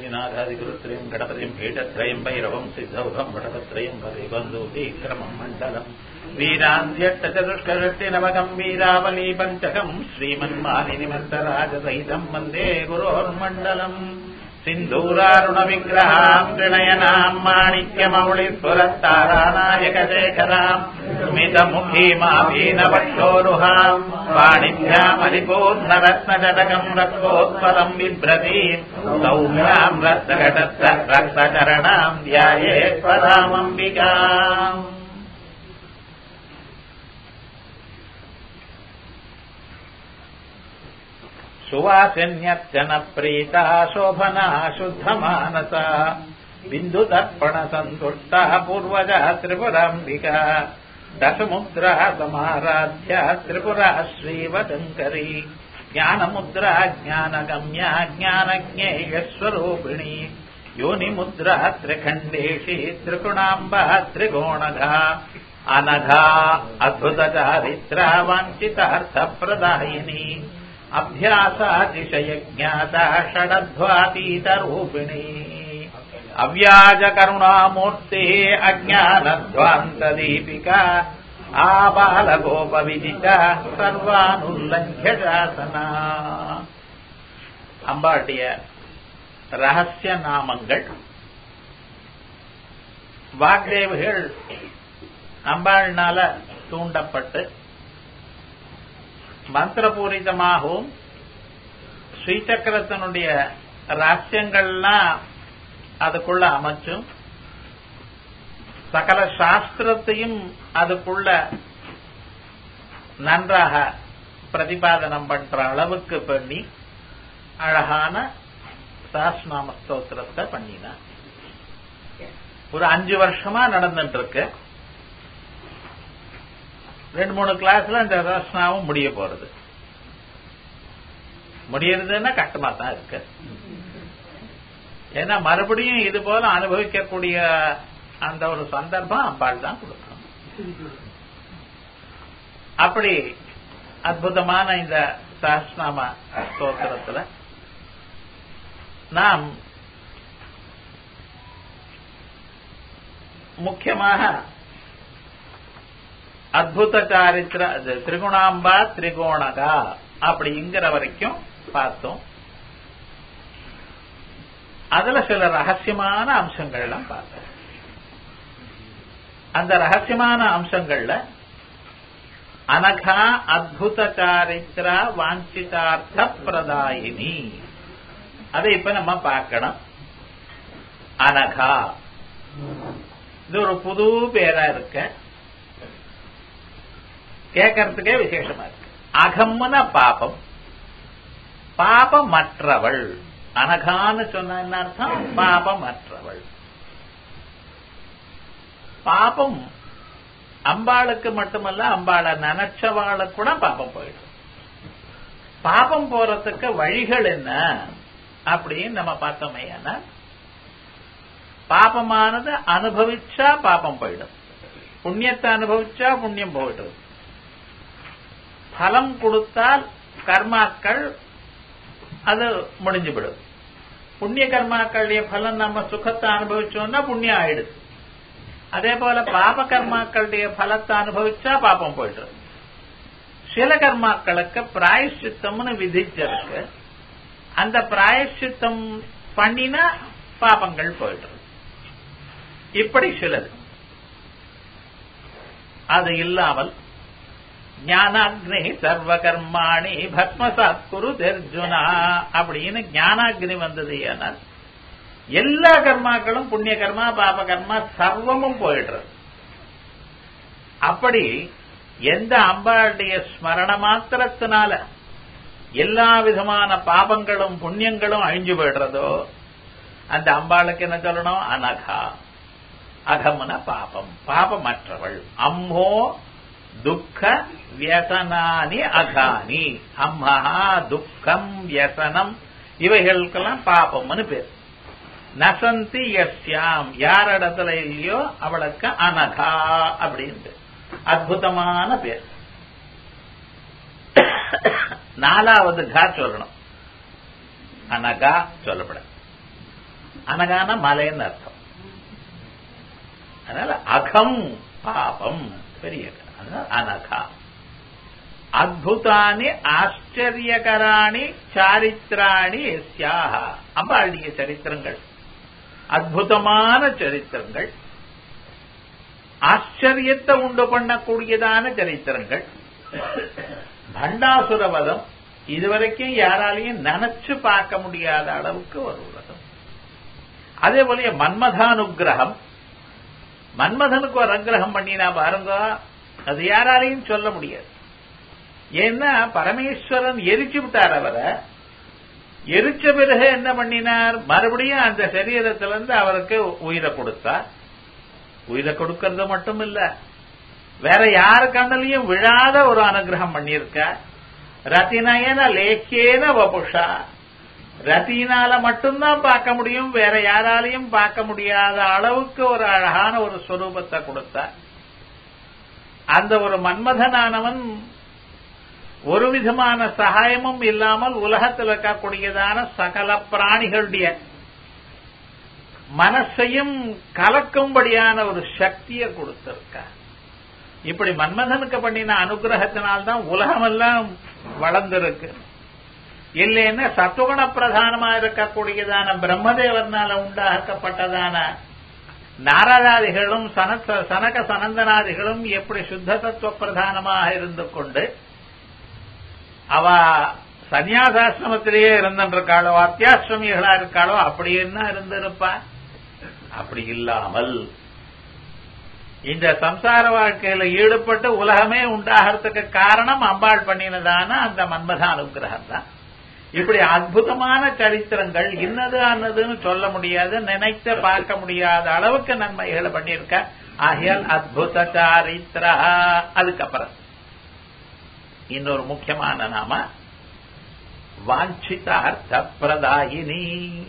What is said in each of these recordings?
श्रीनाथादिगुरुत्रयम् गणपतिम् पीठत्रयम् भैरवम् सिद्धौघम् वटपत्रयम् भवेबन्धूतीक्रमम् मण्डलम् वीरान्त्यष्टचतुष्कषष्टिनवकम् वीरावली पञ्चकम् श्रीमन्मालिनिमन्तराजसहितम् वन्दे गुरोर्मण्डलम् सिन्धूरारुणविग्रहाम् त्रिणयनाम् माणिक्यमौलिस्फुरत्तारानायकशेखराम् स्मितमुखीमाभीनवक्षोरुहाम् पाणिभ्यामलिपूर्णरत्नजटकम् रक्तोत्पलम् बिभ्रतीम् सौम्याम् रक्तघटस्थ रक्तचरणाम् ध्यायेत्पदामम्बिकाम् सुवासिन्यर्चन प्रीता शोभना शुद्धमानसा बिन्दुदर्पणसन्तुष्टा पूर्वजा त्रिपुराम्बिका दशमुद्रा समाराध्या त्रिपुरा श्रीवशङ्करी ज्ञानमुद्रा ज्ञानगम्या ज्ञानज्ञेयस्वरूपिणी योनिमुद्रा त्रिखण्डेशी त्रिगुणाम्बा त्रिगोणघा अनघा अद्भुतचारित्रा वाञ्छितार्थप्रदायिनी अभ्यासातिशयज्ञाता षडध्वातीतरूपिणी अव्याजकरुणामूर्तिः अज्ञानध्वान्तदीपिका ஆபாலகோபவிதிதா சர்வானுல்லங்கிய சாசனா அம்பாட்டிய ரகசிய நாமங்கள் வாக்தேவிகள் அம்பாள்னால தூண்டப்பட்டு மந்திரபூரிதமாகவும் ஸ்ரீசக்கரத்தினுடைய ரகசியங்கள்லாம் அதுக்குள்ள அமைச்சும் சகல சாஸ்திரத்தையும் அதுக்குள்ள நன்றாக பிரதிபாதனம் பண்ற அளவுக்கு பண்ணி அழகான சாஸ்நாம ஸ்தோத்திரத்தை பண்ணினார் ஒரு அஞ்சு வருஷமா நடந்துட்டு இருக்கு ரெண்டு மூணு கிளாஸ்ல இந்த சாஸ்னாவும் முடிய போறது முடியறதுன்னா கட்டமா தான் இருக்கு ஏன்னா மறுபடியும் இது போல அனுபவிக்கக்கூடிய அந்த ஒரு சந்தர்ப்பம் அம்பாள் தான் கொடுக்கணும் அப்படி அற்புதமான இந்த சாஸ்நாம ஸ்தோத்திரத்துல நாம் முக்கியமாக அத்புத சாரித்திர திரிகுணாம்பா திரிகோணகா அப்படிங்கிற வரைக்கும் பார்த்தோம் அதுல சில ரகசியமான அம்சங்கள்லாம் பார்த்தோம் அந்த ரகசியமான அம்சங்கள்ல அனகா அத்புத சாரித்ரா வாஞ்சிதார்த்த பிரதாயினி அதை இப்ப நம்ம பார்க்கணும் அனகா இது ஒரு புது பேரா இருக்க கேட்கறதுக்கே விசேஷமா இருக்கு அகம்ன பாபம் பாபமற்றவள் அனகான்னு சொன்ன என்ன அர்த்தம் பாபமற்றவள் பாபம் அம்பாளுக்கு மட்டுமல்ல அம்பாளை நினைச்சவாளுக்கு கூட பாபம் போயிடும் பாபம் போறதுக்கு வழிகள் என்ன அப்படின்னு நம்ம பார்த்தோமே பாபமானது அனுபவிச்சா பாபம் போயிடும் புண்ணியத்தை அனுபவிச்சா புண்ணியம் போயிடும் பலம் கொடுத்தால் கர்மாக்கள் அது முடிஞ்சுவிடும் புண்ணிய கர்மாக்களுடைய பலன் நம்ம சுகத்தை அனுபவிச்சோம்னா புண்ணியம் ஆயிடுது அதே போல பாப கர்மாக்களுடைய பலத்தை அனுபவிச்சா பாப்பம் போயிடுறது சில கர்மாக்களுக்கு பிராயஷ்சித்தம்னு விதிச்சிருக்கு அந்த பிராயஷ்சித்தம் பண்ணினா பாபங்கள் போயிடுறது இப்படி சிலது அது இல்லாமல் ஞானாக்னி சர்வ கர்மாணி பத்மசாத் குரு தெர்ஜுனா அப்படின்னு ஞானாக்னி வந்தது ஏன்னா எல்லா கர்மாக்களும் புண்ணிய கர்மா பாப கர்மா சர்வமும் போயிடுறது அப்படி எந்த அம்பாளுடைய ஸ்மரண மாத்திரத்தினால எல்லா விதமான பாபங்களும் புண்ணியங்களும் அழிஞ்சு போயிடுறதோ அந்த அம்பாளுக்கு என்ன சொல்லணும் அனகா அகமுன பாபம் பாபமற்றவள் அம்மோ துக்க வியசனானி அகானி அம்மஹா துக்கம் வியசனம் இவைகளுக்கெல்லாம் பாபம்னு பேர் நசந்தி எஸ்யாம் யார் இடத்துல இல்லையோ அவளுக்கு அனகா அப்படின்னு அற்புதமான பேர் நாலாவது கா சொல்லணும் அனகா சொல்லப்பட அனகான மலைன்னு அர்த்தம் அதனால அகம் பாபம் பெரிய அதனால அனகா அத்புதானி ஆச்சரியகராணி சாரித்திராணி எஸ்யாக அம்பாளுடைய சரித்திரங்கள் அற்புதமான சரித்திரங்கள் ஆச்சரியத்தை உண்டு பண்ணக்கூடியதான சரித்திரங்கள் பண்டாசுரவதம் இதுவரைக்கும் யாராலையும் நினைச்சு பார்க்க முடியாத அளவுக்கு ஒரு உலகம் அதே போல மன்மதானுகிரகம் மன்மதனுக்கு ஒரு அனுகிரகம் பண்ணினா பாருங்க அது யாராலையும் சொல்ல முடியாது ஏன்னா பரமேஸ்வரன் எரிச்சு விட்டார் அவரை எரிச்ச பிறகு என்ன பண்ணினார் மறுபடியும் அந்த சரீரத்திலிருந்து அவருக்கு உயிரை கொடுத்தார் உயிரை கொடுக்கறது மட்டும் இல்ல வேற யாரு கண்ணிலையும் விழாத ஒரு அனுகிரகம் பண்ணியிருக்க ரத்தினயன லேக்கேன வபுஷா ரத்தினால மட்டும்தான் பார்க்க முடியும் வேற யாராலையும் பார்க்க முடியாத அளவுக்கு ஒரு அழகான ஒரு ஸ்வரூபத்தை கொடுத்தார் அந்த ஒரு மன்மதனானவன் ஒரு விதமான சகாயமும் இல்லாமல் உலகத்தில் இருக்கக்கூடியதான சகல பிராணிகளுடைய மனசையும் கலக்கும்படியான ஒரு சக்தியை கொடுத்திருக்க இப்படி மன்மதனுக்கு பண்ணின அனுகிரகத்தினால்தான் உலகமெல்லாம் வளர்ந்திருக்கு இல்லைன்னா சத்துவகுண பிரதானமா இருக்கக்கூடியதான பிரம்மதேவர்னால உண்டாக்கப்பட்டதான நாரதாதிகளும் சனக சனந்தனாதிகளும் எப்படி சுத்த தத்துவ பிரதானமாக இருந்து கொண்டு அவ சன்னியாசாசிரமத்திலேயே இருந்திருக்காளோ அத்தியாசிரமிகளா இருக்காளோ அப்படி என்ன இருந்திருப்பா அப்படி இல்லாமல் இந்த சம்சார வாழ்க்கையில ஈடுபட்டு உலகமே உண்டாகிறதுக்கு காரணம் அம்பாள் பண்ணினதான அந்த மன்மத அனுகிரகம் தான் இப்படி அற்புதமான சரித்திரங்கள் இன்னது அன்னதுன்னு சொல்ல முடியாது நினைத்து பார்க்க முடியாத அளவுக்கு நன்மைகளை பண்ணியிருக்க ஆகியால் அத்புத சாரித்ரா அதுக்கப்புறம் இன்னொரு முக்கியமான நாம வாஞ்சித அர்த்த பிரதாயினி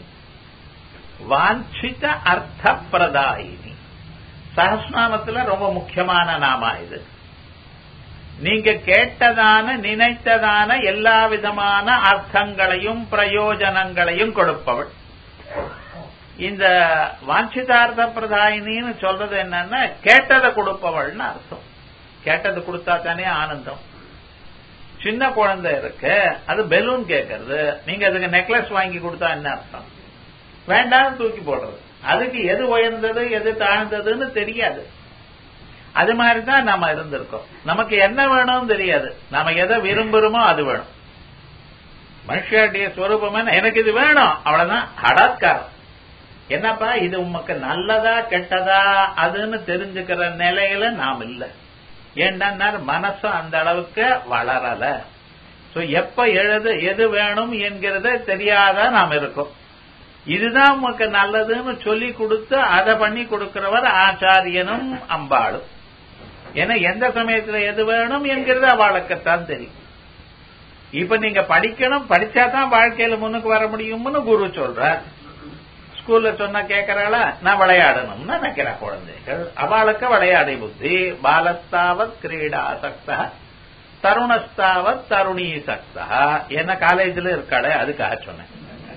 வாஞ்சித அர்த்த பிரதாயினி சஹஸ்நாமத்துல ரொம்ப முக்கியமான நாமா இது நீங்க கேட்டதான நினைத்ததான எல்லா விதமான அர்த்தங்களையும் பிரயோஜனங்களையும் கொடுப்பவள் இந்த வாஞ்சிதார்த்த பிரதாயினின்னு சொல்றது என்னன்னா கேட்டதை கொடுப்பவள்னு அர்த்தம் கேட்டது கொடுத்தா தானே ஆனந்தம் சின்ன குழந்தை இருக்கு அது பெலூன் கேட்கறது நீங்க அதுக்கு நெக்லஸ் வாங்கி கொடுத்தா என்ன அர்த்தம் வேண்டாம்னு தூக்கி போடுறது அதுக்கு எது உயர்ந்தது எது தாழ்ந்ததுன்னு தெரியாது அது மாதிரி தான் நம்ம இருந்திருக்கோம் நமக்கு என்ன வேணும்னு தெரியாது நம்ம எதை விரும்புறோமோ அது வேணும் மனுஷனுடைய ஸ்வரூபம் எனக்கு இது வேணும் அவ்வளவுதான் ஹடாத்காரம் என்னப்பா இது உமக்கு நல்லதா கெட்டதா அதுன்னு தெரிஞ்சுக்கிற நிலையில நாம் இல்லை ஏன்னா மனசு அந்த அளவுக்கு வளரல சோ எப்ப எழுது எது வேணும் என்கிறத தெரியாத நாம் இருக்கோம் இதுதான் உமக்கு நல்லதுன்னு சொல்லி கொடுத்து அதை பண்ணி கொடுக்கிறவர் ஆச்சாரியனும் அம்பாளும் ஏன்னா எந்த சமயத்துல எது வேணும் என்கிறது அவளுக்குத்தான் தெரியும் இப்ப நீங்க படிக்கணும் படிச்சாதான் வாழ்க்கையில முன்னுக்கு வர முடியும்னு குரு சொல்றார் ஸ்கூல்ல சொன்னா கேட்கறாளா நான் விளையாடணும்னு நினைக்கிறா குழந்தைகள் அவளுக்கு விளையாடி புத்தி பாலஸ்தாவத் கிரீடா சக்தா தருணஸ்தாவத் தருணி சக்தா என்ன காலேஜ்ல இருக்காளே அதுக்காக சொன்னேன்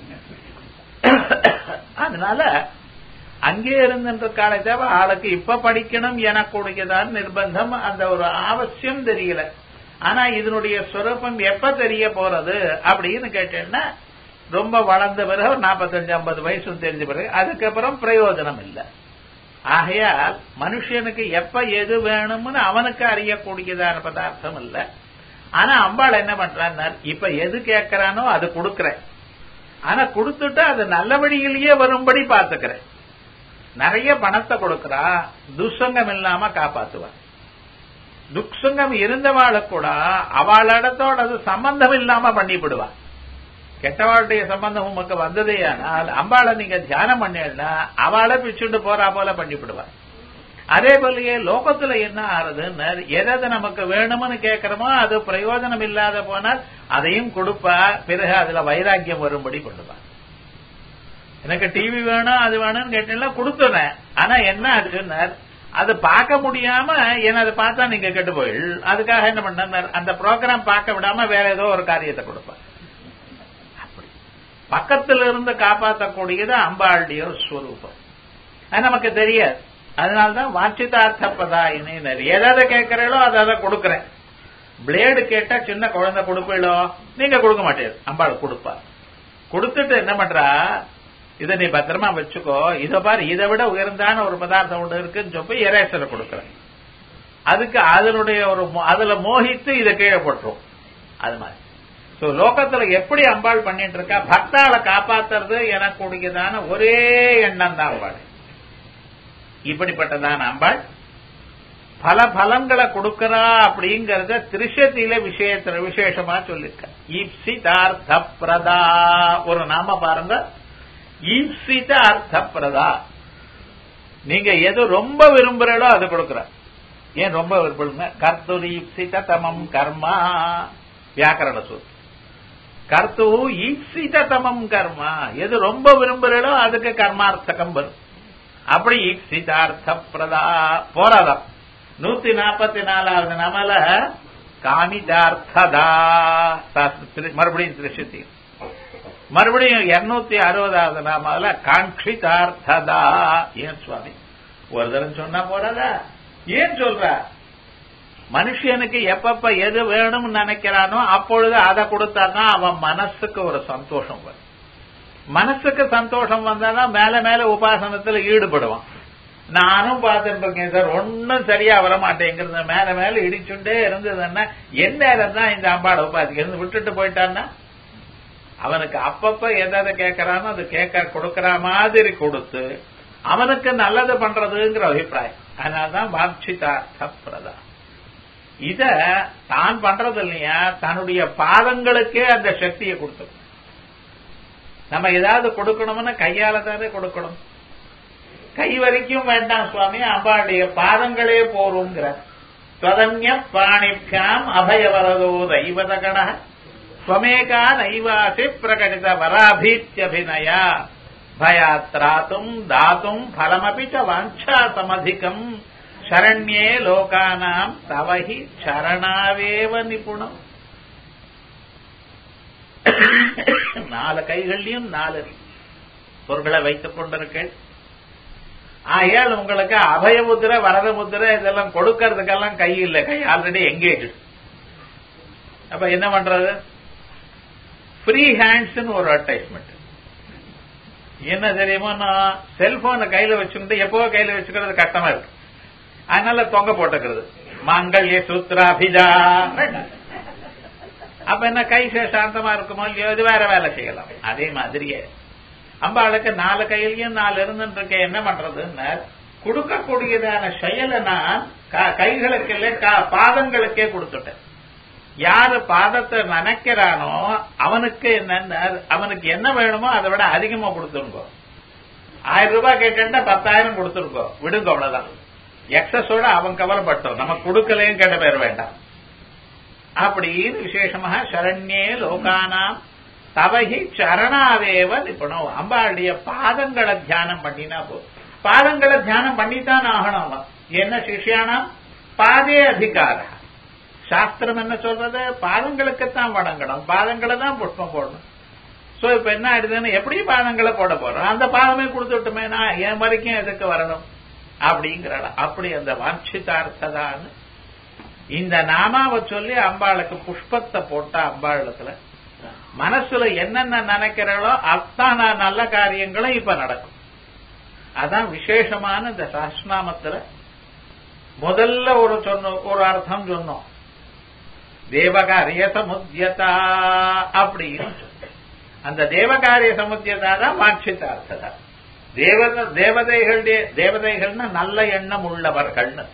அதனால அங்கே இருந்துன்ற காலை தேவை ஆளுக்கு இப்ப படிக்கணும் எனக்கூடியதான் நிர்பந்தம் அந்த ஒரு அவசியம் தெரியல ஆனா இதனுடைய சுரூபம் எப்ப தெரிய போறது அப்படின்னு கேட்டேன்னா ரொம்ப வளர்ந்த பிறகு ஒரு நாற்பத்தஞ்சு ஐம்பது வயசு தெரிஞ்ச பிறகு அதுக்கப்புறம் பிரயோஜனம் இல்லை ஆகையால் மனுஷனுக்கு எப்ப எது வேணும்னு அவனுக்கு அறியக்கூடியதான பதார்த்தம் இல்ல ஆனா அம்பாள் என்ன பண்றான் இப்ப எது கேட்கறானோ அது கொடுக்கறேன் ஆனா கொடுத்துட்டு அது நல்ல வழியிலேயே வரும்படி பாத்துக்கிறேன் நிறைய பணத்தை கொடுக்கறா துசங்கம் இல்லாம காப்பாத்துவான் துக்சங்கம் இருந்தவாளை கூட அவளிடத்தோட அது சம்பந்தம் இல்லாம பண்ணிவிடுவான் கெட்டவாளுடைய சம்பந்தம் உமக்கு வந்ததே ஆனால் அம்பாளை நீங்க தியானம் பண்ணா அவளை பிச்சுட்டு போறா போல பண்ணிவிடுவான் அதே போலயே லோகத்துல என்ன ஆறுதுன்னு எதை நமக்கு வேணும்னு கேட்கிறோமோ அது பிரயோஜனம் இல்லாத போனால் அதையும் கொடுப்பா பிறகு அதுல வைராக்கியம் வரும்படி பண்ணுவா எனக்கு டிவி வேணும் அது வேணும்னு கேட்டீங்கன்னா கொடுத்துனேன் ஆனா என்ன ஆச்சுன்னார் அது பார்க்க முடியாம என்ன அதை பார்த்தா நீங்க கெட்டு போயிள் அதுக்காக என்ன பண்ணார் அந்த ப்ரோக்ராம் பார்க்க விடாம வேற ஏதோ ஒரு காரியத்தை கொடுப்பேன் அப்படி பக்கத்துல இருந்து காப்பாற்றக்கூடியது அம்பாளுடைய ஸ்வரூபம் அது நமக்கு தெரியாது அதனால்தான் வாட்சிதார்த்த பிரதாயினர் எதை கேட்கிறீங்களோ அதை அதை கொடுக்கறேன் பிளேடு கேட்டா சின்ன குழந்தை கொடுப்பீளோ நீங்க கொடுக்க மாட்டேன் அம்பாள் கொடுப்பா கொடுத்துட்டு என்ன பண்றா இதை நீ பத்திரமா வச்சுக்கோ இத பாரு இதை விட உயர்ந்தான ஒரு பதார்த்தம் ஒன்று இருக்குன்னு சொல்லி எரேசரை கொடுக்கறேன் அதுக்கு அதனுடைய ஒரு அதுல மோகித்து இதை கீழே போட்டுரும் அது மாதிரி சோ லோகத்துல எப்படி அம்பாள் பண்ணிட்டு இருக்கா பக்தாளை காப்பாத்துறது எனக்கூடியதான ஒரே எண்ணம் தான் அம்பாள் இப்படிப்பட்டதான அம்பாள் பல பலன்களை கொடுக்கறா அப்படிங்கறத திருஷத்தில விஷயத்துல விசேஷமா சொல்லிருக்க ஈப்சிதார்த்த பிரதா ஒரு நாம பாருங்க ஈப்சித அர்த்த பிரதா நீங்க எது ரொம்ப விரும்புறீங்களோ அது கொடுக்கற ஏன் ரொம்ப விரும்புங்க கர்த்துரீப்சித தமம் கர்மா வியாக்கரண சொல் கர்த்து ஈப்சித தமம் கர்மா எது ரொம்ப விரும்புறீங்களோ அதுக்கு கர்மார்த்தகம் வரும் அப்படி ஈப்சிதார்த்த பிரதா போராதம் நூத்தி நாற்பத்தி நாலாவது நமல காமிதார்த்ததா மறுபடியும் திருஷத்தி மறுபடியும் இருநூத்தி அறுபதாவது நாமால காங்கிதார்த்ததா ஏன் சுவாமி ஒரு தரம் சொன்னா போறாதா ஏன் சொல்ற மனுஷனுக்கு எப்பப்ப எது வேணும்னு நினைக்கிறானோ அப்பொழுது அதை கொடுத்தாதான் அவன் மனசுக்கு ஒரு சந்தோஷம் வரும் மனசுக்கு சந்தோஷம் வந்தாதான் மேல மேல உபாசனத்துல ஈடுபடுவான் நானும் பார்த்துட்டு இருக்கேன் சார் ஒன்னும் சரியா வர மாட்டேங்கிறது மேல மேல இடிச்சுட்டே இருந்ததுன்னா எந்த நேரம் தான் இந்த அம்பாட உபாதிக்கிறது விட்டுட்டு போயிட்டான்னா அவனுக்கு அப்பப்ப எதை கேட்கறானோ அது கேட்க கொடுக்கற மாதிரி கொடுத்து அவனுக்கு நல்லது பண்றதுங்கிற அபிப்பிராயம் அதனால்தான் வாட்சிதார்த்த பிரதா இத தான் பண்றது இல்லையா தன்னுடைய பாதங்களுக்கே அந்த சக்தியை கொடுத்துடும் நம்ம ஏதாவது கொடுக்கணும்னா கையால தானே கொடுக்கணும் கை வரைக்கும் வேண்டாம் சுவாமி அம்பாளுடைய பாதங்களே போருங்கிற ஸ்வதன்ய பாணிப்யாம் அபயவரதோ தைவதகண ஸ்வமேகா நைவாசி பிரகடித வராபீத்யபிநயா பயாத்ராத்தும் தாத்தும் பலமபி ச வாஞ்சா சமதிகம் சரண்யே லோகானாம் தவஹி சரணாவேவ நிபுணம் நாலு கைகள்லயும் நாலு பொருட்களை வைத்துக் கொண்டிருக்கேன் ஆகையால் உங்களுக்கு அபய முத்திரை வரத முத்திரை இதெல்லாம் கொடுக்கறதுக்கெல்லாம் கை இல்லை கை ஆல்ரெடி எங்கேஜ் அப்ப என்ன பண்றது ஃப்ரீ ஹேண்ட்ஸ் ஒரு அட்டைஸ்மெண்ட் என்ன தெரியுமோ நான் செல்போனை கையில வச்சுக்கிட்டு எப்போ கையில வச்சுக்கிறது கஷ்டமா இருக்கு அதனால தொங்க போட்டுக்கிறது மாங்கல்ய சூத்ராபிதா அப்ப என்ன கை சாந்தமா இருக்குமோ இல்லையோ இது வேற வேலை செய்யலாம் அதே மாதிரியே அம்பாளுக்கு நாலு கையிலையும் நாலு இருந்துட்டு என்ன பண்றதுன்னு கொடுக்கக்கூடியதான செயலை நான் கைகளுக்கு இல்ல பாதங்களுக்கே கொடுத்துட்டேன் யாரு பாதத்தை நினைக்கிறானோ அவனுக்கு என்ன அவனுக்கு என்ன வேணுமோ அதை விட அதிகமா கொடுத்துருங்கோ ஆயிரம் ரூபாய் கேட்டா பத்தாயிரம் கொடுத்துருக்கோ விடுங்க அவ்வளவுதான் எக்ஸஸோட அவன் கவலைப்பட்டோம் நம்ம கொடுக்கலையும் கேட்ட பேர் வேண்டாம் அப்படின்னு விசேஷமாக சரண்யே லோகானாம் தவகி சரணாவேவ நிபுணம் அம்பாளுடைய பாதங்களை தியானம் பண்ணினா போதும் பாதங்களை தியானம் பண்ணித்தான் ஆகணும் அவன் என்ன சிஷியானாம் பாதே அதிகார சாஸ்திரம் என்ன சொல்றது பாதங்களுக்குத்தான் வணங்கணும் பாதங்களை தான் புஷ்பம் போடணும் சோ இப்ப என்ன ஆயிடுதுன்னு எப்படி பாதங்களை போட போறோம் அந்த பாதமே கொடுத்துட்டுமே நான் என் வரைக்கும் எதுக்கு வரணும் அப்படிங்கிறாள் அப்படி அந்த வாட்சிதார்த்ததான்னு இந்த நாமாவை சொல்லி அம்பாளுக்கு புஷ்பத்தை போட்ட அம்பாளத்துல மனசுல என்னென்ன நினைக்கிறாளோ அத்தான நல்ல காரியங்களும் இப்ப நடக்கும் அதான் விசேஷமான இந்த சாஸ்நாமத்துல முதல்ல ஒரு சொன்ன ஒரு அர்த்தம் சொன்னோம் தேவகாரிய சமுத்தியதா அப்படின்னு அந்த தேவகாரிய சமுத்தியதா தான் மாட்சிதார்த்ததா தேவத தேவதைகளுடைய தேவதைகள்னா நல்ல எண்ணம் உள்ளவர்கள்னு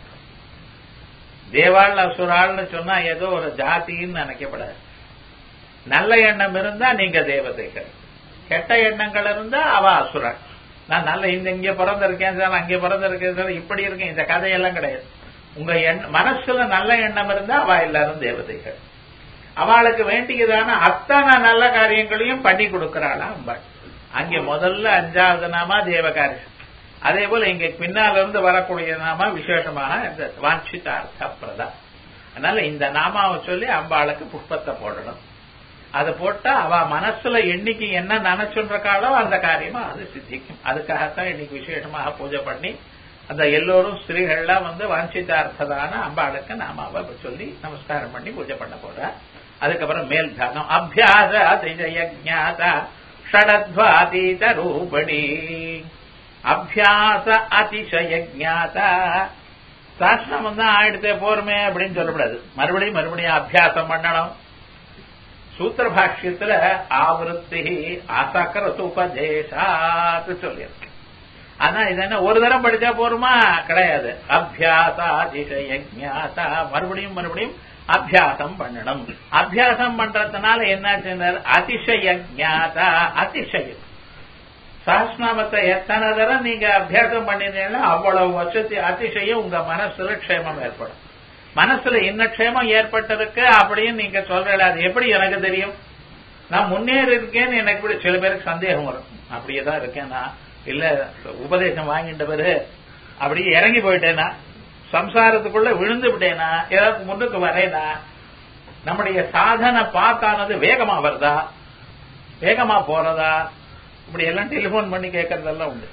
தேவாள் அசுராள்னு சொன்னா ஏதோ ஒரு ஜாதின்னு நினைக்கப்படாது நல்ல எண்ணம் இருந்தா நீங்க தேவதைகள் கெட்ட எண்ணங்கள் இருந்தா அவ அசுரன் நான் நல்ல இந்த இங்க பிறந்திருக்கேன் சார் அங்கே பிறந்திருக்கேன் சார் இப்படி இருக்கேன் இந்த கதையெல்லாம் கிடையாது உங்க எண்ண மனசுல நல்ல எண்ணம் இருந்தா அவ எல்லாரும் தேவதைகள் அவளுக்கு வேண்டியதான அத்தனை நல்ல காரியங்களையும் பண்ணி கொடுக்கிறாளா அம்பாள் அங்கே முதல்ல அஞ்சாவது நாமா தேவகாரி அதே போல இங்க பின்னால இருந்து வரக்கூடிய நாமா விசேஷமாக இந்த வாஞ்சிதார்த்த பிரதா அதனால இந்த நாமாவை சொல்லி அம்பாளுக்கு புஷ்பத்தை போடணும் அதை போட்டா அவ மனசுல என்னைக்கு என்ன நினைச்சுருக்காளோ அந்த காரியமா அது சித்திக்கும் அதுக்காகத்தான் இன்னைக்கு விசேஷமாக பூஜை பண்ணி அந்த எல்லோரும் ஸ்திரீகள்லாம் வந்து வாஞ்சிதார்த்ததான அம்பாளுக்கு நாம அவ சொல்லி நமஸ்காரம் பண்ணி பூஜை பண்ண போற அதுக்கப்புறம் மேல் பாகம் அபியாச அதிஜயஜாத ஷடத்வாதீத ரூபணி அபியாச அதிசயஜாத சாஸ்திரம் தான் ஆயிடுத்தே போருமே அப்படின்னு சொல்லக்கூடாது மறுபடியும் மறுபடியும் அபியாசம் பண்ணணும் சூத்திர பாஷ்யத்துல ஆவருத்தி ஆசாக்கரத்து உபதேசாத்து சொல்லியிருக்கு ஆனா இது என்ன ஒரு தரம் படிச்சா போருமா கிடையாது அபியாசா அதிசயஜாதா மறுபடியும் மறுபடியும் அபியாசம் பண்ணணும் அபியாசம் பண்றதுனால என்னாச்சு அதிசயஜாதா அதிசயம் சஹஸ்நாமத்தை எத்தனை தரம் நீங்க அபியாசம் பண்ணினீங்கன்னா அவ்வளவு வருஷத்து அதிசயம் உங்க மனசுல க்ஷேமம் ஏற்படும் மனசுல என்ன க்ஷேமம் ஏற்பட்டிருக்கு அப்படின்னு நீங்க சொல்றீங்க அது எப்படி எனக்கு தெரியும் நான் முன்னேறி இருக்கேன்னு எனக்கு இப்படி சில பேருக்கு சந்தேகம் வரும் அப்படியே தான் இருக்கேன்னா இல்ல உபதேசம் வாங்கிட்ட பிறகு அப்படியே இறங்கி போயிட்டேனா சம்சாரத்துக்குள்ள விழுந்து விட்டேனா ஏதாவது முன்னுக்கு வரேனா நம்முடைய சாதன பாத்தானது வேகமா வருதா வேகமா போறதா இப்படி எல்லாம் டெலிபோன் பண்ணி கேட்கறதெல்லாம் உண்டு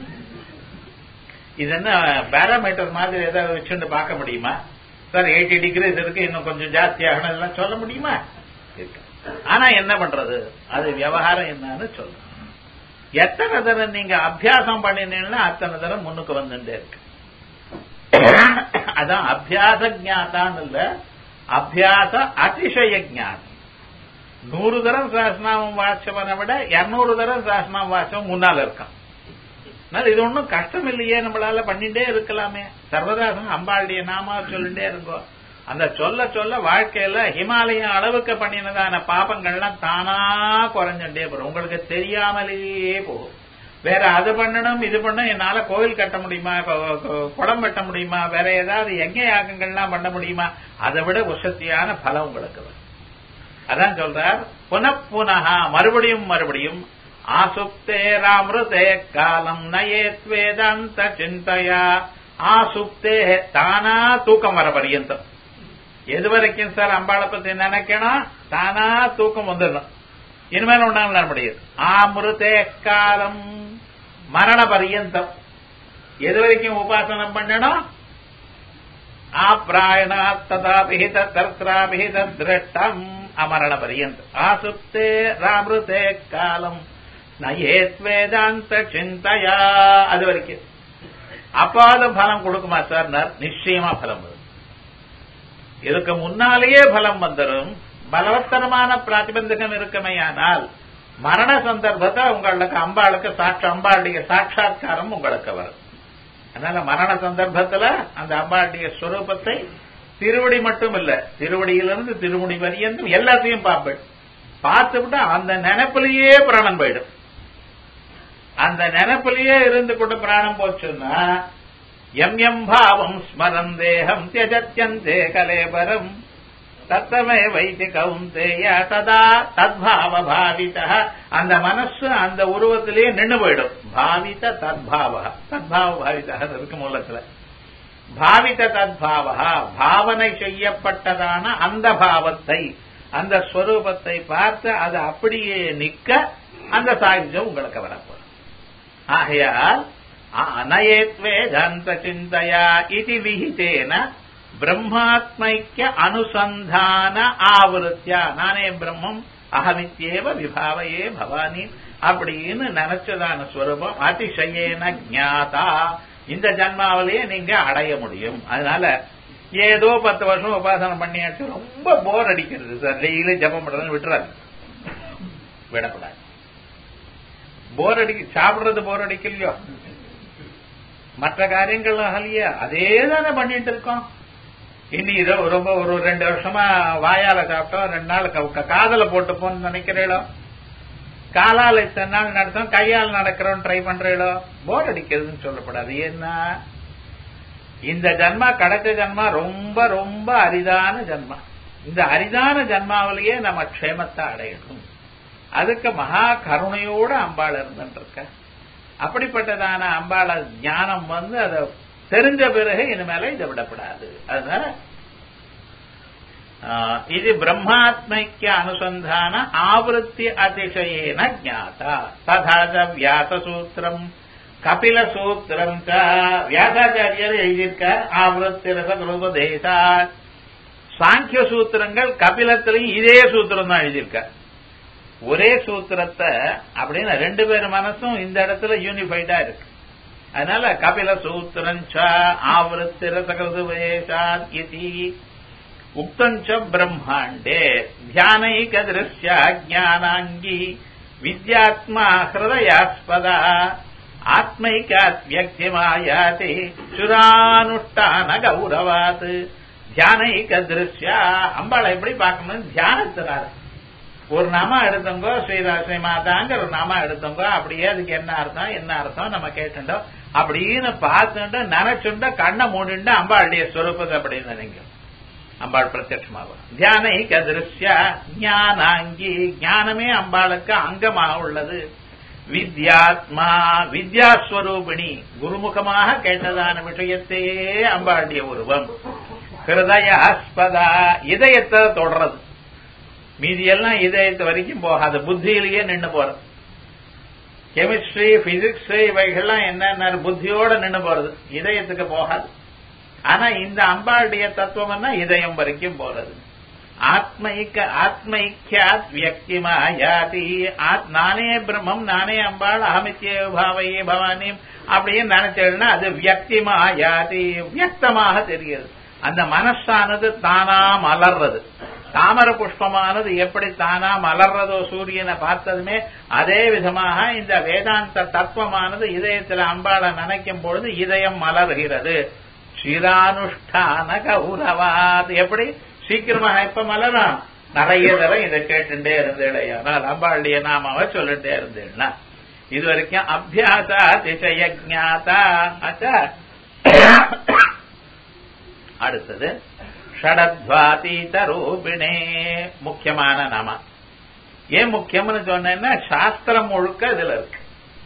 இது என்ன பேராமீட்டர் மாதிரி ஏதாவது வச்சுட்டு பார்க்க முடியுமா சார் எயிட்டி டிகிரிஸ் இருக்கு இன்னும் கொஞ்சம் ஜாஸ்தி ஆகணும் இதெல்லாம் சொல்ல முடியுமா ஆனா என்ன பண்றது அது விவகாரம் என்னன்னு சொல்றேன் எத்தனை தரம் நீங்க அபியாசம் பண்ணினீங்கன்னா அத்தனை தரம் முன்னுக்கு வந்துட்டே இருக்கு அதான் அபியாச ஜாத்தான்னு இல்ல அபியாச அதிசய ஜானம் நூறு தரம் சாஸ்நாமம் வாட்சவனை விட இருநூறு தரம் சாஸ்நாமம் வாட்சம் முன்னால இருக்கான் இது ஒன்றும் கஷ்டம் இல்லையே நம்மளால பண்ணிட்டே இருக்கலாமே சர்வதாசம் அம்பாளுடைய நாமா சொல்லிட்டே இருக்கோம் அந்த சொல்ல சொல்ல வாழ்க்கையில ஹிமாலயம் அளவுக்கு பண்ணினதான பாபங்கள்லாம் தானா குறைஞ்சுட்டே போறோம் உங்களுக்கு தெரியாமலேயே போகும் வேற அது பண்ணணும் இது பண்ணணும் என்னால கோவில் கட்ட முடியுமா குளம் வெட்ட முடியுமா வேற ஏதாவது எங்க யாகங்கள்லாம் பண்ண முடியுமா அதை விட உசத்தியான பலம் உங்களுக்கு வரும் அதான் சொல்றார் புனப்புனகா மறுபடியும் மறுபடியும் ஆசுப்தேராமிருதே காலம் நயேத் வேதாந்த சிந்தையா ஆசுப்தே தானா தூக்கம் வர பரியந்தம் எது வரைக்கும் சார் அம்பாளை பத்தி நினைக்கணும் தானா தூக்கம் வந்துடணும் இனிமேல் ஒன்றால் நட முடியாது ஆமிருதே காலம் மரண பரியந்தம் எது வரைக்கும் உபாசனம் பண்ணணும் ஆப்ராயணா ததா பிஹித தர்த்ரா பிஹித திருஷ்டம் அமரண பரியந்தம் ஆசுப்தே ராமிருதே காலம் நயேத் வேதாந்த சிந்தையா அது வரைக்கும் அப்பாத பலம் கொடுக்குமா சார் நிச்சயமா பலம் வரும் இதுக்கு முன்னாலேயே பலம் வந்துடும் பலவத்தரமான பிராதிபந்தகம் இருக்குமையானால் மரண சந்தர்ப்பத்தை உங்களுக்கு அம்பாளுக்கு சாட்ச அம்பாளுடைய சாட்சா்காரம் உங்களுக்கு வரும் அதனால மரண சந்தர்ப்பத்துல அந்த அம்பாளுடைய ஸ்வரூபத்தை திருவடி மட்டும் இல்ல திருவடியிலிருந்து திருமுடி வரியந்தும் எல்லாத்தையும் பார்ப்பேன் பார்த்துவிட்டு அந்த நினைப்பிலேயே பிராணம் போயிடும் அந்த நினைப்பிலேயே இருந்து கூட பிராணம் போச்சுன்னா எம் எம் பாவம் ஸ்மரம் தேகம் தியஜத்யந்தே கலேபரம் தத்தமே வைத்தி கவுந்தேய சதா தத்பாவ பாவித அந்த மனசு அந்த உருவத்திலேயே நின்று போயிடும் பாவித தத்பாவ தத்பாவ பாவித இருக்கு மூலத்துல பாவித தத்பாவா பாவனை செய்யப்பட்டதான அந்த பாவத்தை அந்த ஸ்வரூபத்தை பார்த்து அது அப்படியே நிக்க அந்த சாயுஜம் உங்களுக்கு வரப்போம் ஆகையால் அனயேத் வேதாந்த சிந்தையா இது விஹிதேன பிரம்மாத்மைக்கிய அனுசந்தான ஆவருத்தியா நானே பிரம்மம் அகமித்யேவ விபாவையே பவானி அப்படின்னு நினைச்சதான ஸ்வரூபம் அதிசயேன ஜாதா இந்த ஜன்மாவிலேயே நீங்க அடைய முடியும் அதனால ஏதோ பத்து வருஷம் உபாசனம் பண்ணியாச்சு ரொம்ப போர் அடிக்கிறது சார் டெய்லி ஜபம் பண்றதுன்னு விட்டுறாரு விடக்கூடாது போர் அடிக்க சாப்பிடுறது போர் அடிக்கலையோ மற்ற காரியங்கள் ஆகலையா அதே தானே பண்ணிட்டு இருக்கோம் இனி இதோ ரொம்ப ஒரு ரெண்டு வருஷமா வாயால சாப்பிட்டோம் ரெண்டு நாள் காதல போட்டு போன்னு நினைக்கிறீளோ காலால இத்தனை நாள் நடத்தோம் கையால் நடக்கிறோம் ட்ரை பண்றீளோ போர் அடிக்கிறதுன்னு சொல்லப்படாது ஏன்னா இந்த ஜன்மா கிடைச்ச ஜன்மா ரொம்ப ரொம்ப அரிதான ஜன்மா இந்த அரிதான ஜன்மாவிலேயே நம்ம க்ஷேமத்தை அடையணும் அதுக்கு மகா கருணையோட அம்பாள் இருந்துருக்க அப்படிப்பட்டதான அம்பாள ஞானம் வந்து அதை தெரிஞ்ச பிறகு இனிமேல இதை விடப்படாது அதனால இது பிரம்மாத்மைக்கிய அனுசந்தான ஆவருத்தி அதிசயேன ஜாதா ததா வியாசசூத்திரம் கபில சூத்திரம் வியாசாச்சாரியர் எழுதியிருக்கார் ஆவருத்தி ரசகுருபதேசா சாங்கிய சூத்திரங்கள் கபிலத்திலையும் இதே சூத்திரம் தான் எழுதியிருக்கார் ஒரே சூத்திரத்தை அப்படின்னு ரெண்டு பேர் மனசும் இந்த இடத்துல யூனிஃபைடா இருக்கு அதனால கபில சூத்திரம் ஆவருத்தி ரசகிருதுவேஷாத் இதி உக்தஞ்ச பிரம்மாண்டே தியானைக திருஷ்யா ஜானாங்கி வித்யாத்மா ஹிருதயாஸ்பதா ஆத்மைகாத் வியக்திமாயாதி சுரானுஷ்டான கௌரவாத் தியானைக திருஷ்யா அம்பாளை எப்படி பார்க்கணும் தியானத்தினால ஒரு நாமா எடுத்தவங்க ஸ்ரீராசி மாதாங்கிற ஒரு நாமா எடுத்தவங்க அப்படியே அதுக்கு என்ன அர்த்தம் என்ன அர்த்தம் நம்ம கேட்டுட்டோம் அப்படின்னு பார்த்துட்டு நினைச்சுட்டு கண்ணை மூடிண்டு அம்பாளுடைய ஸ்வரூபத்தை அப்படின்னு நினைங்க அம்பாள் பிரத்யட்சமாகும் தியானைக திருஷ்யா ஞானாங்கி ஞானமே அம்பாளுக்கு அங்கமாக உள்ளது வித்யாத்மா வித்யாஸ்வரூபிணி குருமுகமாக கேட்டதான விஷயத்தையே அம்பாளுடைய உருவம் ஹிருதயாஸ்பதா இதயத்தை தொடர்றது மீதியெல்லாம் இதயத்து வரைக்கும் போகாது புத்தியிலேயே நின்று போறது கெமிஸ்ட்ரி பிசிக்ஸ் இவைகள்லாம் என்ன புத்தியோட நின்று போறது இதயத்துக்கு போகாது ஆனா இந்த அம்பாளுடைய தத்துவம்னா இதயம் வரைக்கும் போறது ஆத்மைக்க ஆத்மைக்கியாத் வியக்திமா யாதி நானே பிரம்மம் நானே அம்பாள் அகமித்ய பாவையே பவானி அப்படின்னு நினைச்சேன்னா அது வியக்திமா யாதி வியக்தமாக தெரிகிறது அந்த மனசானது தானா மலர்றது தாமர புஷ்பமானது எப்படி தானா மலர்றதோ சூரியனை பார்த்ததுமே அதே விதமாக இந்த வேதாந்த தத்துவமானது இதயத்தில் அம்பாளை நினைக்கும் பொழுது இதயம் மலர்கிறது சிரானுஷ்டான கௌரவாத் எப்படி சீக்கிரமாக எப்ப மலரும் நிறைய தரம் இதை கேட்டுட்டே இருந்தேடையானால் அம்பாளுடைய நாமாவை சொல்லிட்டே இருந்தேன்னா இது வரைக்கும் அபியாசா திசய ஜாதா ஆச்சா அடுத்தது ஷடத்வாதீத ரூபிணே முக்கியமான நாம ஏன் முக்கியம்னு சொன்னேன்னா சாஸ்திரம் முழுக்க இதுல இருக்கு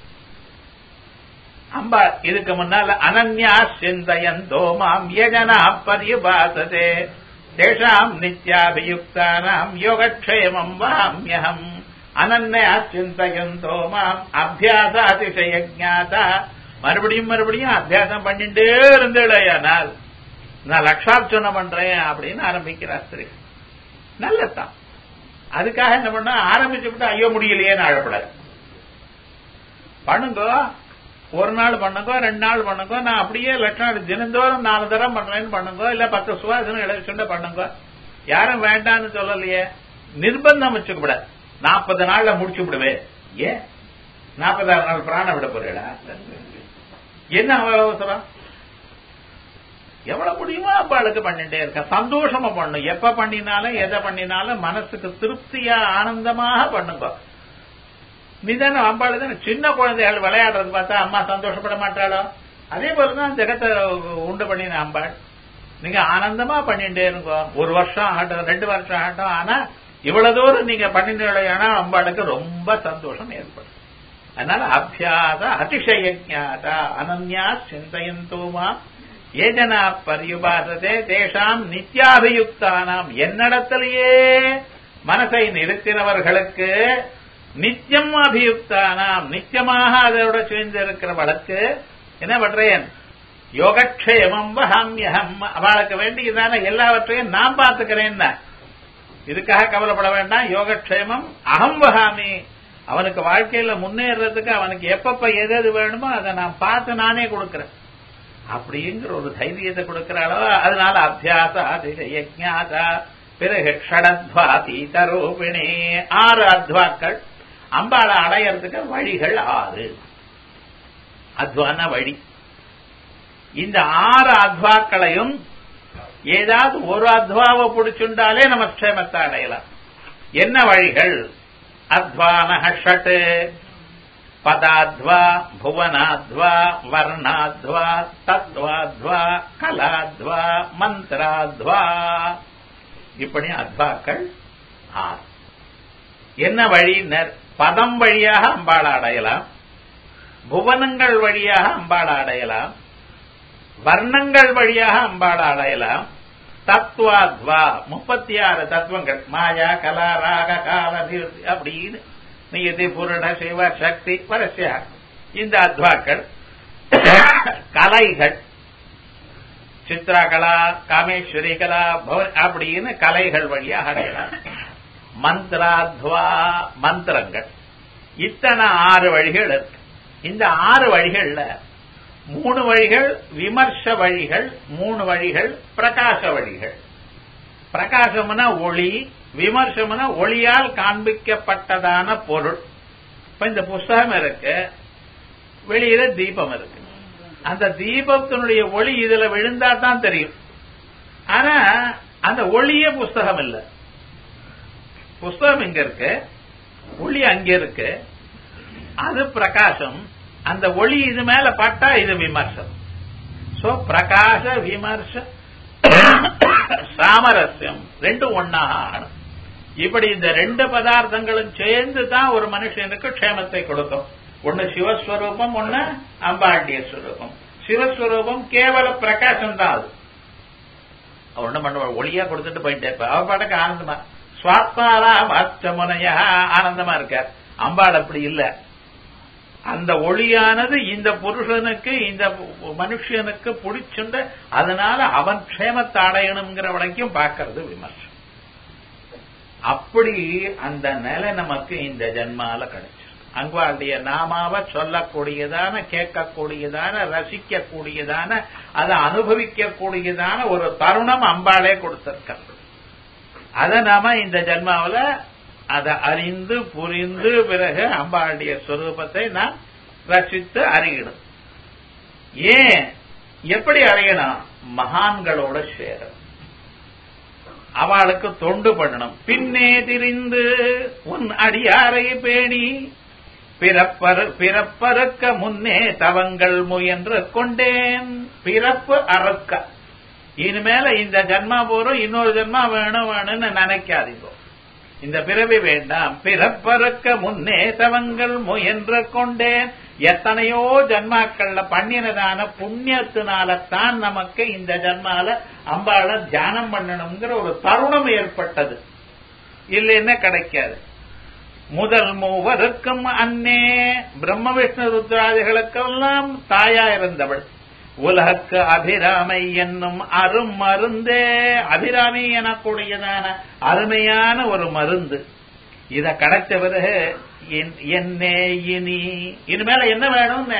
அம்பா இதுக்கு முன்னால அனன்யா சிந்தயந்தோ மாம் யஜனா பரிபாசதே தேஷாம் நித்யாபியுக்தானாம் யோகக்ஷேமம் வாமியகம் அனன்யா சிந்தயந்தோ மாம் அபியாச அதிசய ஜாதா மறுபடியும் மறுபடியும் அபியாசம் பண்ணிட்டே இருந்தேடையானால் நான் லட்சார்ச்சனை பண்றேன் அப்படின்னு ஆரம்பிக்கிறார் ஸ்திரீ நல்லதான் அதுக்காக என்ன பண்ண ஆரம்பிச்சு விட்டு ஐயோ முடியலையேன்னு அழப்படாது பண்ணுங்க ஒரு நாள் பண்ணுங்க ரெண்டு நாள் பண்ணுங்க நான் அப்படியே லட்சம் தினந்தோறும் நாலு தரம் பண்றேன்னு பண்ணுங்க இல்ல பத்து சுவாசனம் இலட்சம் பண்ணுங்க யாரும் வேண்டாம்னு சொல்லலையே நிர்பந்தம் வச்சுக்கூடாது நாற்பது நாள்ல முடிச்சு விடுவேன் ஏன் நாற்பதாறு நாள் பிராணம் விட போறீடா என்ன அவசரம் எவ்வளவு முடியுமோ அப்பாளுக்கு பண்ணிட்டே இருக்க சந்தோஷமா பண்ணும் எப்ப பண்ணினாலும் எதை பண்ணினாலும் மனசுக்கு திருப்தியா ஆனந்தமாக பண்ணுங்க நீதானே அம்பாள் தானே சின்ன குழந்தைகள் விளையாடுறது பார்த்தா அம்மா சந்தோஷப்பட மாட்டாளோ அதே போலதான் ஜெகத்தை உண்டு பண்ணின அம்பாள் நீங்க ஆனந்தமா பண்ணிட்டே இருங்க ஒரு வருஷம் ஆகட்டும் ரெண்டு வருஷம் ஆகட்டும் ஆனா இவ்வளவு தூரம் நீங்க பண்ணினா அம்பாளுக்கு ரொம்ப சந்தோஷம் ஏற்படும் அதனால அபியாச அதிசய ஜாதா அனன்யா சிந்தையந்தோமா ஏஜனா பரியுபாசதே தேஷாம் நித்யாபியுக்தானாம் என்னிடத்திலேயே மனசை நிறுத்தினவர்களுக்கு நித்தியம் அபியுக்தானாம் நித்தியமாக அதோட சேர்ந்திருக்கிறவளுக்கு என்ன பண்றேன் யோகக்ஷேமம் வகாமியகம் அவளுக்கு வேண்டியதான எல்லாவற்றையும் நான் பார்த்துக்கிறேன் இதுக்காக கவலைப்பட வேண்டாம் யோகக்ஷேமம் அகம் வகாமி அவனுக்கு வாழ்க்கையில முன்னேறதுக்கு அவனுக்கு எப்பப்ப எது எது வேணுமோ அதை நான் பார்த்து நானே கொடுக்கிறேன் அப்படிங்கிற ஒரு தைரியத்தை கொடுக்கிறாளோ அதனால அபியாச அதிசயஜாதா பிறகு ஷடத்வாதீத ரூபிணி ஆறு அத்வாக்கள் அம்பாளை அடையறதுக்கு வழிகள் ஆறு அத்வான வழி இந்த ஆறு அத்வாக்களையும் ஏதாவது ஒரு அத்வாவை பிடிச்சுண்டாலே நம்ம க்ஷேமத்தை அடையலாம் என்ன வழிகள் அத்வான ஷட் பதாத்வா புவனாத்வா வர்ணாத்வா தத்வாத்வா கலாத்வா மந்திராத்வா இப்படி அத்வாக்கள் ஆறு என்ன வழியினர் பதம் வழியாக அம்பாள அடையலாம் புவனங்கள் வழியாக அம்பாள அடையலாம் வர்ணங்கள் வழியாக அம்பாள அடையலாம் தத்துவாத்வா முப்பத்தி ஆறு தத்துவங்கள் மாயா கலா ராக கால நிருத்தி அப்படின்னு நியதி புருட சிவ சக்தி வரிசையா இந்த அத்வாக்கள் கலைகள் சித்ரா கலா காமேஸ்வரி கலா பவ- அப்படின்னு கலைகள் வழியாக அடையலாம் மந்திராத்வா மந்திரங்கள் இத்தனை ஆறு வழிகள் இருக்கு இந்த ஆறு வழிகள்ல மூணு வழிகள் விமர்ச வழிகள் மூணு வழிகள் பிரகாச வழிகள் பிரகாசம்னா ஒளி விமர்சம்னா ஒளியால் காண்பிக்கப்பட்டதான பொருள் இப்ப இந்த புஸ்தகம் இருக்கு வெளியில தீபம் இருக்கு அந்த தீபத்தினுடைய ஒளி இதுல விழுந்தா தான் தெரியும் ஆனா அந்த ஒளியே புஸ்தகம் இல்ல புஸ்தகம் இங்க இருக்கு ஒளி அங்க இருக்கு அது பிரகாசம் அந்த ஒளி இது மேல பட்டா இது விமர்சம் சோ பிரகாச விமர்ச சாமரஸ்யம் ரெண்டும் ஒன்னாக ஆகணும் இப்படி இந்த ரெண்டு பதார்த்தங்களும் சேர்ந்து தான் ஒரு மனுஷனுக்கு க்ஷேமத்தை கொடுக்கும் ஒன்னு சிவஸ்வரூபம் ஒன்னு அம்பாண்டிய ஸ்வரூபம் சிவஸ்வரூபம் கேவல பிரகாசம் தான் அது அவன் என்ன பண்ணுவான் ஒளியா கொடுத்துட்டு போயிட்டே இருப்பா அவ பாட்டுக்கு ஆனந்தமா சுவாத்மாரா வாச்சமுனையா ஆனந்தமா இருக்கார் அம்பாள் அப்படி இல்ல அந்த ஒளியானது இந்த புருஷனுக்கு இந்த மனுஷனுக்கு பிடிச்சுண்டு அதனால அவன் க்ஷேமத்தை அடையணுங்கிற வரைக்கும் பார்க்கறது விமர்சனம் அப்படி அந்த நிலை நமக்கு இந்த ஜென்மால கிடைச்சிருக்கு அங்குவாளுடைய நாமாவ சொல்லக்கூடியதான கேட்கக்கூடியதான ரசிக்கக்கூடியதான அதை அனுபவிக்கக்கூடியதான ஒரு தருணம் அம்பாளே கொடுத்திருக்கிறது அதை நாம இந்த ஜென்மாவில அதை அறிந்து புரிந்து பிறகு அம்பாளுடைய ஸ்வரூபத்தை நாம் ரசித்து அறியணும் ஏன் எப்படி அறியணும் மகான்களோட சேரணும் அவளுக்கு தொண்டு பண்ணணும் பின்னே திரிந்து உன் அடியாரை பேணி பிறப்பரு பிறப்பறுக்க முன்னே தவங்கள் முயன்று கொண்டேன் பிறப்பு அறுக்க இனிமேல இந்த ஜன்மா போறோம் இன்னொரு ஜன்மா வேணும் வேணும்னு நினைக்காதீங்க இந்த பிறவி வேண்டாம் பிறப்பறுக்க முன்னே தவங்கள் முயன்று கொண்டேன் எத்தனையோ ஜன்மாக்கள்ல பண்ணினதான புண்ணியத்தினாலத்தான் நமக்கு இந்த ஜன்மால அம்பாள தியானம் பண்ணணுங்கிற ஒரு தருணம் ஏற்பட்டது இல்லைன்னா கிடைக்காது முதல் மூவருக்கும் அன்னே பிரம்ம விஷ்ணு ருத்ராதிகளுக்கெல்லாம் தாயா இருந்தவள் உலகக்கு அபிராமை என்னும் அரும் மருந்தே அபிராமி எனக்கூடியதான அருமையான ஒரு மருந்து இத கிடைச்ச பிறகு என்னே இனி இனிமேல என்ன வேணும்னு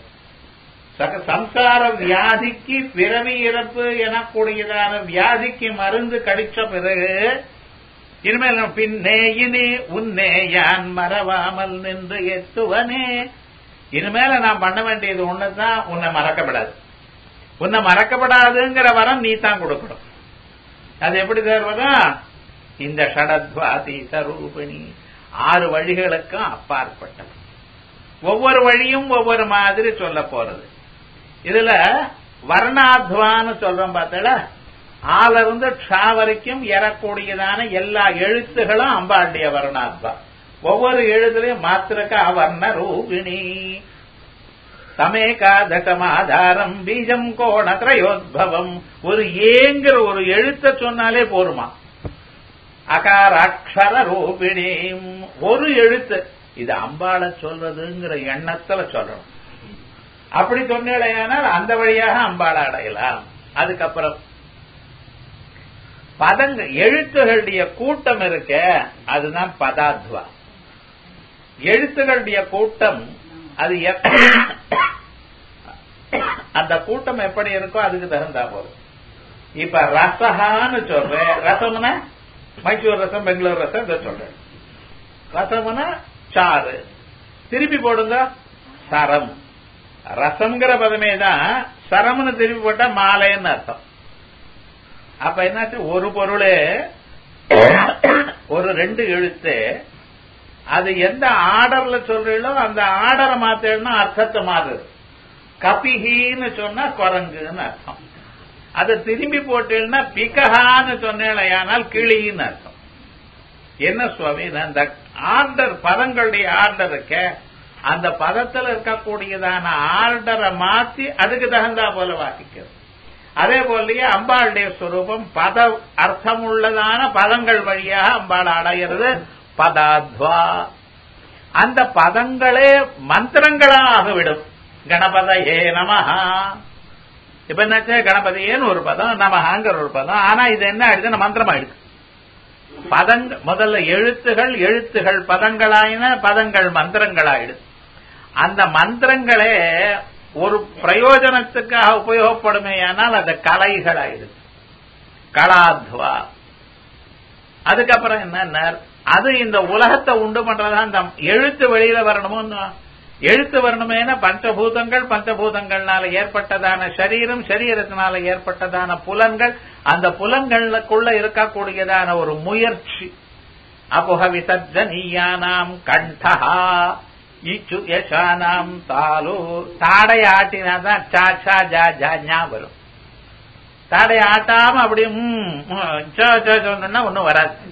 சக- சம்சார வியாதிக்கு பிறவி இறப்பு எனக்கூடியதான வியாதிக்கு மருந்து கடிச்ச பிறகு இனிமேல் நம்ம பின்னே இனி உன்னே யான் மறவாமல் நின்று எத்துவனே இனிமேல நான் பண்ண வேண்டியது ஒண்ணுதான் உன்னை மறக்கப்படாது உன்னை மறக்கப்படாதுங்கிற வரம் நீ தான் கொடுக்கணும் அது எப்படி தருவதா இந்த ஷடத்வாதி சரூபிணி ஆறு வழிகளுக்கும் அப்பாற்பட்டது ஒவ்வொரு வழியும் ஒவ்வொரு மாதிரி சொல்ல போறது இதுல வர்ணாத்வான்னு சொல்றோம் பார்த்தல ஆல இருந்து க்ஷா வரைக்கும் ஏறக்கூடியதான எல்லா எழுத்துகளும் அம்பாளுடைய வர்ணாத்வா ஒவ்வொரு எழுத்துலையும் மாத்திரக்கா வர்ண ரூபிணி தமேகாதசமாதாரம் பீஜம் கோண திரயோத்பவம் ஒரு ஏங்கிற ஒரு எழுத்த சொன்னாலே போருமா அகாராட்சர ரூபிணி ஒரு எழுத்து இது அம்பாள சொல்றதுங்கிற எண்ணத்துல சொல்லணும் அப்படி சொன்னேனால் அந்த வழியாக அம்பாள அடையலாம் அதுக்கப்புறம் பதங்க எழுத்துகளுடைய கூட்டம் இருக்க அதுதான் பதாத்வா எழுத்துகளுடைய கூட்டம் அது எப்- அந்த கூட்டம் எப்படி இருக்கோ அதுக்கு தகுந்தா போதும் இப்ப ரசஹான்னு சொல்றேன் ரசம்னா மைசூர் ரசம் பெங்களூர் ரசம் இதை சொல்றேன் ரசம்னா சாறு திருப்பி போடுங்க சரம் ரசம்ங்கிற பதமே தான் சரம்னு திருப்பி போட்டா மாலைன்னு அர்த்தம் அப்ப என்னாச்சு ஒரு பொருளே ஒரு ரெண்டு எழுத்து அது எந்த ஆர்டர்ல சொல்றீங்களோ அந்த ஆர்டரை மாத்தேன்னா அர்த்தத்தை மாறுது கபிஹின்னு சொன்னா குரங்குன்னு அர்த்தம் அதை திரும்பி போட்டேன்னா பிகஹான்னு சொன்னேனால் கிளின்னு அர்த்தம் என்ன சுவாமி நான் அந்த ஆர்டர் பதங்களுடைய ஆர்டர் இருக்க அந்த பதத்துல இருக்கக்கூடியதான ஆர்டரை மாத்தி அதுக்கு தகுந்தா போல வாசிக்கிறது அதே போலயே அம்பாளுடைய ஸ்வரூபம் பத அர்த்தம் உள்ளதான பதங்கள் வழியாக அம்பாள் அடைகிறது பதாத்வா அந்த பதங்களே மந்திரங்களாக விடும் கணபதையே நமஹா இப்ப என்னாச்சு கணபதியேன்னு ஒரு பதம் நமஹாங்கிற ஒரு பதம் ஆனா இது என்ன ஆயிடுது மந்திரம் ஆயிடுது பதங்க முதல்ல எழுத்துகள் எழுத்துகள் பதங்களாயின பதங்கள் மந்திரங்களாயிடுது அந்த மந்திரங்களே ஒரு பிரயோஜனத்துக்காக உபயோகப்படுமே ஆனால் அது கலைகள் ஆயிடுது கலாத்வா அதுக்கப்புறம் என்ன அது இந்த உலகத்தை உண்டு பண்றதா இந்த எழுத்து வெளியில வரணுமோ எழுத்து வரணுமேனா பஞ்சபூதங்கள் பஞ்சபூதங்கள்னால ஏற்பட்டதான சரீரம் சரீரத்தினால ஏற்பட்டதான புலன்கள் அந்த புலன்களுக்குள்ள இருக்கக்கூடியதான ஒரு முயற்சி அபுக விசர்ஜனீயானாம் கண்டஹா இச்சு யசானாம் தாலு தாடை ஆட்டினாதான் சா சா ஜா ஜா ஞா வரும் தாடை ஆட்டாம அப்படி சொன்னா ஒன்னும் வராது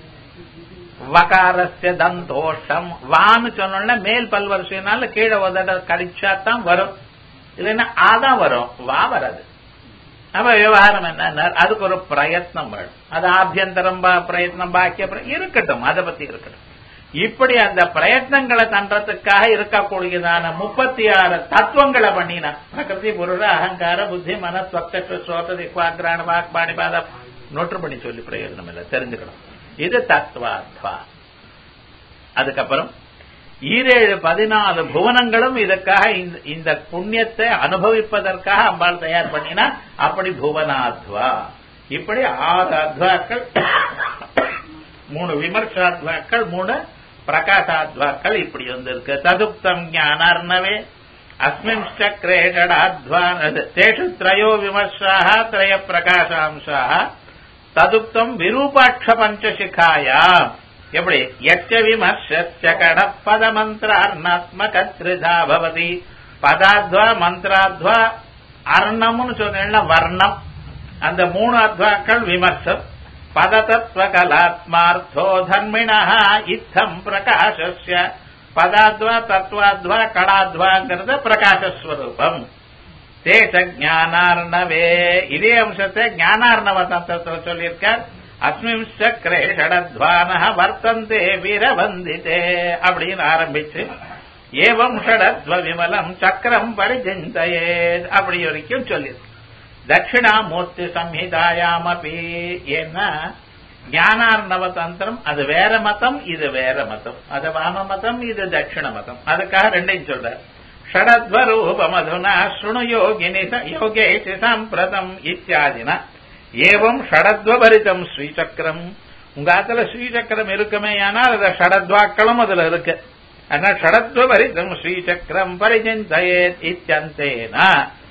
வகாரஸ்ய தந்தோஷம் வான்னு சொன்னோம்னா மேல் பல்வரிசைனால கீழே உதட கடிச்சா தான் வரும் இல்லைன்னா ஆதான் வரும் வா வராது அப்ப விவகாரம் என்ன அதுக்கு ஒரு பிரயத்னம் வேணும் அது ஆபியந்தரம் பிரயத்னம் பாக்கிய இருக்கட்டும் அதை பத்தி இருக்கட்டும் இப்படி அந்த பிரயத்னங்களை தன்றதுக்காக இருக்கக்கூடியதான முப்பத்தி ஆறு தத்துவங்களை பண்ணினா பிரகிருதி பொருள் அகங்கார புத்தி மனஸ்வக்த சோத திக்வாக்ரான வாக் பாணிபாத நோட்டு பண்ணி சொல்லி பிரயோஜனம் இல்லை தெரிஞ்சுக்கணும் இது தத்துவாத்வா அதுக்கப்புறம் ஈரேழு பதினாலு புவனங்களும் இதற்காக இந்த புண்ணியத்தை அனுபவிப்பதற்காக அம்பாள் தயார் பண்ணினா அப்படி புவனாத்வா இப்படி ஆறு அத்வாக்கள் மூணு விமர்சாத்வாக்கள் மூணு பிரகாசாத்வாக்கள் இப்படி வந்திருக்கு ததுப்தம் ஞானார்ணவே அஸ்மின் சக்கரே ஷடாத்வான் தேஷு திரயோ விமர்சாக திரய பிரகாசாம்சாக ததுப்தம் விரூபாட்ச பஞ்சசிகாயா எப்படி எச்ச விமர்ச கடப்பத மந்திரார்ணாத்மக திருதா பவதி பதாத்வா மந்திராத்வா அர்ணம்னு சொன்னா வர்ணம் அந்த மூணு அத்வாக்கள் விமர்சம் பததத்துவ கலாத்மார்த்தோ தர்மிணா இத்தம் பிரகாசஸ்ய பதாத்வா தத்வாத்வா கடாத்வாங்கிறது பிரகாசஸ்வரூபம் தேச ஞானார்ணவே இதே அம்சத்தை ஞானார்ணவ தத்துவத்தில் சொல்லியிருக்கார் அஸ்மிம் சக்கரே ஷடத்வான வர்த்தந்தே வீரவந்திதே அப்படின்னு ஆரம்பிச்சு ஏவம் ஷடத்வ விமலம் சக்கரம் பரிஜிந்தையே அப்படி வரைக்கும் சொல்லியிருக்கு தட்சிணாமூர்த்தி சம்ஹிதாயாம் அப்படி ஏன்னா ஞானார்ணவ தந்திரம் அது வேற மதம் இது வேற மதம் அது வாம மதம் இது தட்சிண மதம் அதுக்காக ரெண்டையும் சொல்றார் ஷடத்வரூபமதுனா சுணு யோகினி யோகேசி சாம்பிரதம் இத்தியாதினா ஏவம் ஷடத்வபரிதம் ஸ்ரீசக்கரம் உங்க ஆத்துல ஸ்ரீசக்கரம் இருக்குமே ஆனால் அது ஷடத்வாக்களும் அதுல இருக்கு ஆனா ஷடத்வபரிதம் ஸ்ரீசக்கரம் பரிஜந்தயே இத்தியந்தேனா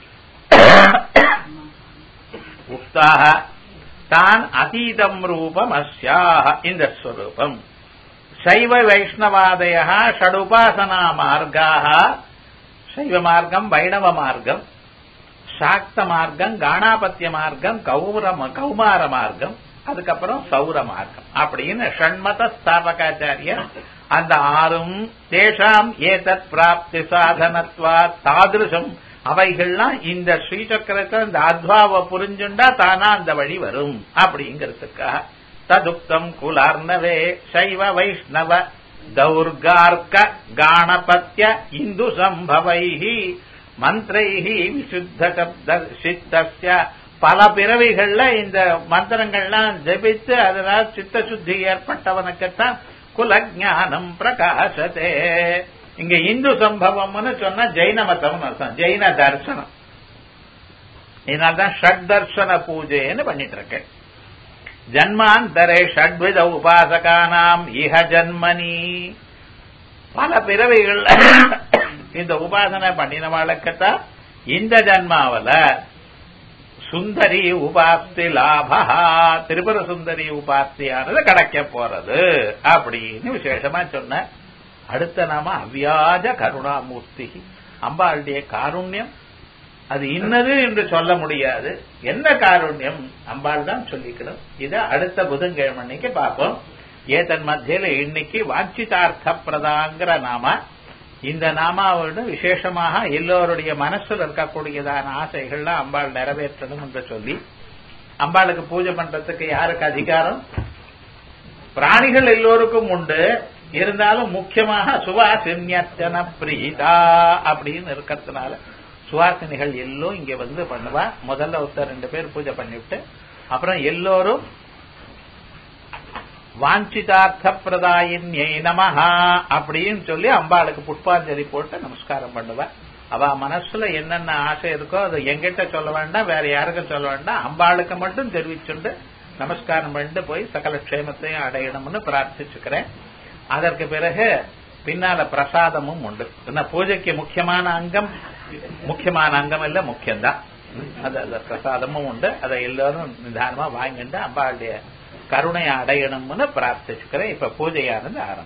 உக்தாக தான் அதீதம் ரூபம் அஸ்யாக இந்த ஸ்வரூபம் சைவ வைஷ்ணவாதய ஷடுபாசனா மார்காக சைவ மார்க்கம் வைணவ மார்க்கம் சாக்த மார்க்கம் காணாபத்திய மார்க்கம் கௌர கௌமார மார்க்கம் அதுக்கப்புறம் சௌர மார்க்கம் அப்படின்னு ஷண்மத ஸ்தாபகாச்சாரியர் அந்த ஆறும் தேஷாம் ஏதத் பிராப்தி சாதனத்வா தாதிருஷம் அவைகள்லாம் இந்த ஸ்ரீசக்கரத்தை இந்த அத்வாவை புரிஞ்சுண்டா தானா அந்த வழி வரும் அப்படிங்கிறதுக்காக ததுப்தம் குலார்ணவே சைவ வைஷ்ணவ தௌர்கார்க்க காணபத்திய இந்து சம்பவைஹி மந்திரைஹி விசுத்த சப்த சித்தஸ்ய பல பிறவிகள்ல இந்த மந்திரங்கள்லாம் ஜபித்து அதனால் சித்த சுத்தி ஏற்பட்டவனுக்குத்தான் குலஜானம் பிரகாசத்தே இங்க இந்து சம்பவம்னு சொன்னா ஜெயின மதம் அர்த்தம் ஜெயின தர்சனம் இதனால்தான் ஷட் தர்சன பூஜைன்னு பண்ணிட்டு இருக்கேன் ஜன்மாந்தரே ஷட்வித உபாசகானாம் இஹ ஜன்மனி பல பிறவைகள் இந்த உபாசனை பண்ணினவாளுக்குத்தான் இந்த ஜன்மாவில சுந்தரி உபாஸ்தி லாபா திரிபுர சுந்தரி உபாஸ்தியானது கிடைக்க போறது அப்படின்னு விசேஷமா சொன்ன அடுத்த நாம அவ்வியாஜ கருணாமூர்த்தி அம்பாளுடைய காருண்யம் அது இன்னது என்று சொல்ல முடியாது என்ன காருண்யம் அம்பாள் தான் சொல்லிக்கணும் இதை அடுத்த புதன்கிழமை அன்னைக்கு பார்ப்போம் ஏதன் மத்தியில இன்னைக்கு வாஞ்சிதார்த்த பிரதாங்கிற நாம இந்த நாமாவோட விசேஷமாக எல்லோருடைய மனசுல இருக்கக்கூடியதான ஆசைகள்லாம் அம்பாள் நிறைவேற்றணும் என்று சொல்லி அம்பாளுக்கு பூஜை பண்றதுக்கு யாருக்கு அதிகாரம் பிராணிகள் எல்லோருக்கும் உண்டு இருந்தாலும் முக்கியமாக சுவாசின்யர்ச்சன பிரீதா அப்படின்னு இருக்கிறதுனால சுவாசினிகள் எல்லோரும் இங்க வந்து பண்ணுவா முதல்ல ஒருத்தர் ரெண்டு பேர் பூஜை பண்ணிவிட்டு அப்புறம் எல்லோரும் வாஞ்சிதார்த்த பிரதாயின்யை நமஹா அப்படின்னு சொல்லி அம்பாளுக்கு புஷ்பாஞ்சலி போட்டு நமஸ்காரம் பண்ணுவா அவ மனசுல என்னென்ன ஆசை இருக்கோ அது எங்கிட்ட சொல்ல வேண்டாம் வேற யாருக்கும் சொல்ல வேண்டாம் அம்பாளுக்கு மட்டும் தெரிவிச்சுண்டு நமஸ்காரம் பண்ணிட்டு போய் சகல க்ஷேமத்தையும் அடையணும்னு பிரார்த்திச்சுக்கிறேன் அதற்கு பிறகு பின்னால பிரசாதமும் உண்டு என்ன பூஜைக்கு முக்கியமான அங்கம் முக்கியமான அங்கம் இல்ல முக்கியம்தான் அது அந்த பிரசாதமும் உண்டு அதை எல்லாரும் நிதானமா வாங்கிட்டு அம்பாளுடைய கருணை அடையணும்னு பிரார்த்திச்சுக்கிறேன் இப்ப பூஜையானது ஆரம்பம்